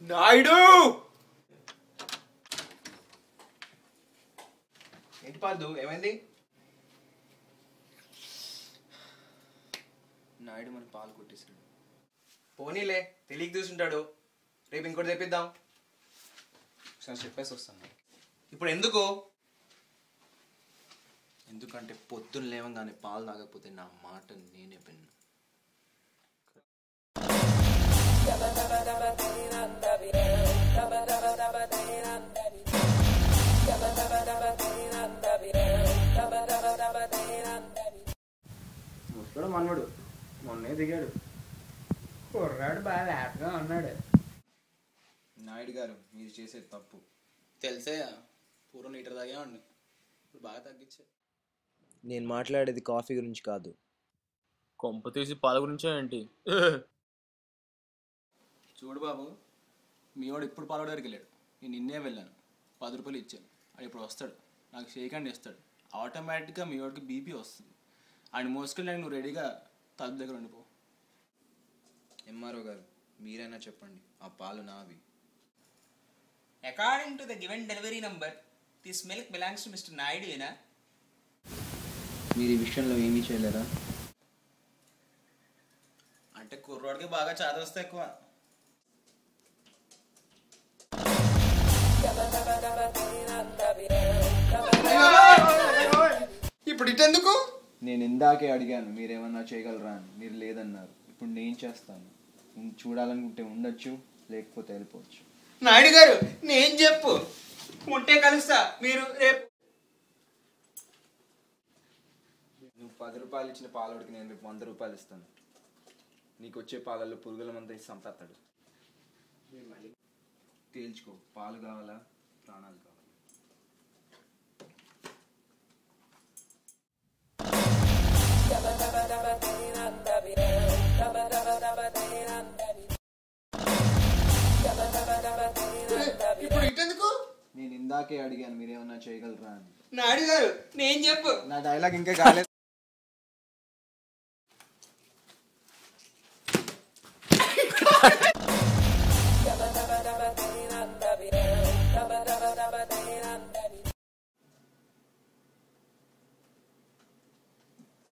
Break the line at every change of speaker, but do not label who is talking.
నాయుడు ఏంటి పాదు ఏమైంది
నాయుడు మన పాలు కొట్టేశాడు
పోనీలే తెలియక చూసుంటాడు రేపు ఇంకోటి తెప్పిద్దాం
ఒకసారి చెప్పేసి వస్తాను
ఇప్పుడు ఎందుకు
ఎందుకంటే పొద్దున్న లేవగానే పాలు తాగకపోతే నా మాట నేనే విన్నా
ముసడు మన్నుడు మొన్నే దిగాడు కుర్రాడు బాగా హ్యాపీగా ఉన్నాడు
నాయుడు గారు మీరు చేసేది తప్పు
తెలిసే పూర్వం లీటర్ తాగేవాడిని ఇప్పుడు బాగా తగ్గించే
నేను మాట్లాడేది కాఫీ గురించి కాదు
కొంప తీసి పాల గురించే ఏంటి
చూడు బాబు మీ వాడు ఇప్పుడు పాలవాడి దగ్గరికి వెళ్ళాడు నేను నిన్నే వెళ్ళాను పది రూపాయలు ఇచ్చాను అది ఇప్పుడు వస్తాడు నాకు షేక్ హ్యాండ్ ఇస్తాడు ఆటోమేటిక్గా మీ వాడికి బీపీ వస్తుంది ఆయన మోసుకెళ్ళి నువ్వు రెడీగా తలుపు దగ్గర ఉండిపో
ఎంఆర్ఓ గారు మీరైనా చెప్పండి ఆ పాలు నావి
According to the given delivery number, this milk belongs to Mr. Naidu, you know?
మీరు ఈ విషయంలో ఏమీ చేయలేరా
అంటే కుర్రోడికి బాగా చదవస్తే ఎక్కువ
ఇప్పుడు ఇటెందుకు
నేను ఇందాకే అడిగాను మీరేమన్నా చేయగలరా అని మీరు లేదన్నారు ఇప్పుడు నేను చేస్తాను ఉం- చూడాలనుకుంటే ఉండొచ్చు లేకపోతే వెళ్ళిపోవచ్చు
నాయుడు గారు నేను చెప్పు ఉంటే కలుస్తా మీరు రేపు
నువ్వు పది రూపాయలు ఇచ్చిన పాలోడికి నేను రేపు వంద రూపాయలు ఇస్తాను నీకు వచ్చే పాలల్లో పురుగుల మంది సంపేస్తాడు తేల్చుకో పాలు కావాలా ప్రాణాలు కావాలా
ఇప్పుడు ఇటెందుకు
నేను ఇందాకే అడిగాను మీరేమన్నా చేయగలరా అని
నాయుడు గారు నేను చెప్పు
నా డైలాగ్ ఇంకా కాలేదు